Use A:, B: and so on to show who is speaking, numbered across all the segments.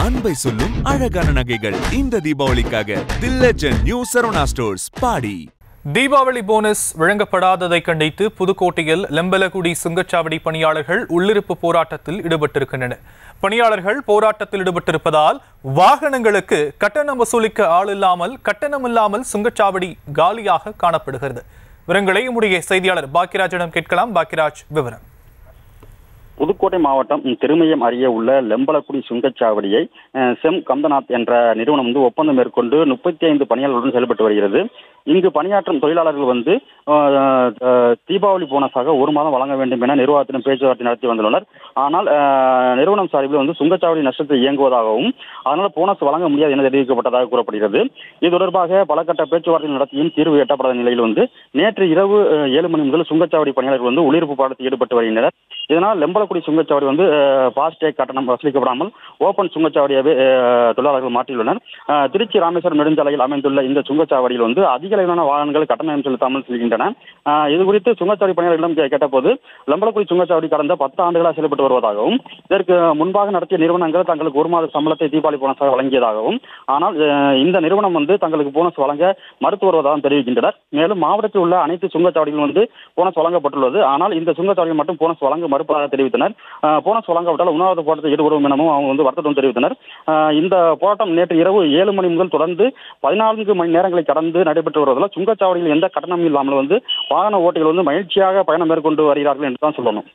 A: அன்பை சொல்லும் அழகான நகைகள் இந்த தீபாவளிக்காக the legend new Saravana stores Padi
B: Deepavali bonus வழங்கப்படாததை கண்டித்து புதுக்கோட்டையில் லெம்பலகுடி சுங்கச்சாவடி பணியாளர்கள் உள்ளிருப்பு போராட்டத்தில் ஈடுபட்டிருக்கின்றனர் பணியாளர்கள் போராட்டத்தில் ஈடுபட்டிருப்பதால் வாகனங்களுக்கு கட்டணம் வசூலிக்க ஆள் இல்லாமல் கட்டணம் இல்லாமல் சுங்கச்சாவடி காலியாக காணப்படுகிறது விவரங்களை நம்முடைய செய்தியாளர் பாக்கியராஜிடம் கேட்கலாம் பாக்கியராஜ் விவரம்
C: புதுக்கோட்டை மாவட்டம் திருமயம் அருகே உள்ள லெம்பலக்குடி சுங்கச்சாவடியை அஹ், செம் கந்தநாத் என்ற நிறுவனம் வந்து ஒப்பந்தம் மேற்கொண்டு முப்பத்தி ஐந்து பணியாளர்களுடன் செயல்பட்டு வருகிறது இங்கு பணியாற்றும் தொழிலாளர்கள் வந்து அஹ், அஹ், தீபாவளி போனஸாக ஒரு மாதம் வழங்க வேண்டும் என நிர்வாகத்திடம் பேச்சுவார்த்தை நடத்தி வந்துள்ளனர் ஆனால் அஹ், நிறுவனம் சார்பில் வந்து சுங்கச்சாவடி நஷ்டத்தில் இயங்குவதாகவும் அதனால் போனஸ் வழங்க முடியாது என தெரிவிக்கப்பட்டதாக கூறப்படுகிறது இது தொடர்பாக பல கட்ட பேச்சுவார்த்தை நடத்தியும் தீர்வு எட்டப்படாத நிலையில் வந்து நேற்று இரவு அஹ், ஏழு மணி முதல் சுங்கச்சாவடி பணியாளர்கள் வந்து உள்ளிருப்பு பாடத்தில் ஈடுபட்டு வருகின்றனர் இதனால் லெம்பலக்குடி சுங்கச்சாவடி வந்து ஃபாஸ்டேக் கட்டணம் வசூலிக்கப்படாமல் ஓபன் சுங்கச்சாவடியாகவே அஹ், தொழிலாளர்கள் மாற்றியுள்ளனர் அஹ், திருச்சி ராமேஸ்வரம் நெடுஞ்சாலையில் அமைந்துள்ள இந்த சுங்கச்சாவடியில் வந்து அதிக அளவிலான வாகனங்கள் கட்டணம் செலுத்தாமல் செல்கின்றன அஹ், இது குறித்து சுங்கச்சாவடி பணியாளர்களிடம் கே- கேட்டபோது லெம்பலக்குடி சுங்கச்சாவடி கடந்த பத்து ஆண்டுகளாக செயல்பட்டு வருவதாகவும் இதற்கு முன்பாக நடத்திய நிறுவனங்கள் தங்களுக்கு ஒரு மாத சம்பளத்தை தீபாவளி போனஸாக வழங்கியதாகவும் ஆனால் அஹ், இந்த நிறுவனம் வந்து தங்களுக்கு போனஸ் வழங்க மறுத்து வருவதாகவும் தெரிவிக்கின்றனர் மேலும் மாவட்டத்தில் உள்ள அனைத்து சுங்கச்சாவடிகளும் வந்து போனஸ் வழங்கப்பட்டுள்ளது ஆனால் இந்த சுங்கச்சாவடியில் மட்டும் போனஸ் வழங்க மறுப்பதாக தெரிவித்தனர் அஹ், போனஸ் வழங்காவிட்டால் உண்ணாவிரத போராட்டத்தில் ஈடுபடும் எனவும் அவங்க வந்து வருத்தத்துடன் தெரிவித்தனர் அஹ், இந்த போராட்டம் நேற்று இரவு ஏழு மணி முதல் தொடர்ந்து பதினான்கு மணி நேரங்களை கடந்து நடைபெற்று வருவதால் சுங்கச்சாவடியில் எந்த கட்டணமும் இல்லாமல் வந்து வாகன ஓட்டிகள் வந்து மகிழ்ச்சியாக பயணம் மேற்கொண்டு வருகிறார்கள் என்று தான் சொல்லணும்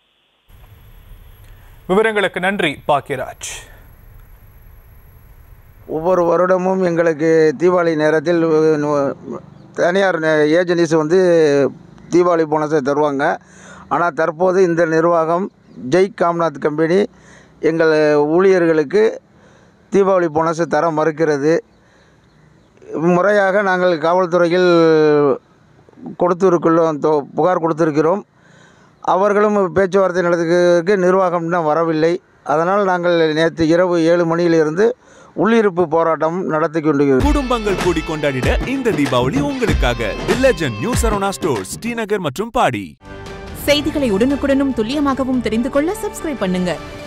B: விவரங்களுக்கு நன்றி பாக்கியராஜ்
D: ஒவ்வொரு வருடமும் எங்களுக்கு தீபாவளி நேரத்தில் நு- தனியார் ஏஜென்சிஸ் வந்து தீபாவளி போனஸை தருவாங்க ஆனால் தற்போது இந்த நிர்வாகம் ஜெய் காம்நாத் கம்பெனி எங்கள் ஊழியர்களுக்கு தீபாவளி போனஸை தர மறுக்கிறது முறையாக நாங்கள் காவல்துறையில் கொடுத்திருக்கிறோம் தொ- புகார் கொடுத்திருக்கிறோம் அவர்களும் பேச்சுவார்த்தை நடத்துவதற்கு நிர்வாகம் இன்னும் வரவில்லை அதனால் நாங்கள் நேற்று இரவு ஏழு மணியிலிருந்து உள்ளிருப்பு போராட்டம் நடத்தி கொண்டிருக்கிறோம்
A: குடும்பங்கள் கூடி கொண்டாடிட இந்த தீபாவளி உங்களுக்காக the legend new Saravana stores Srinagar மற்றும் பாடி
E: செய்திகளை உடனுக்குடனும் துல்லியமாகவும் தெரிந்து கொள்ள சப்ஸ்கிரைப் பண்ணுங்க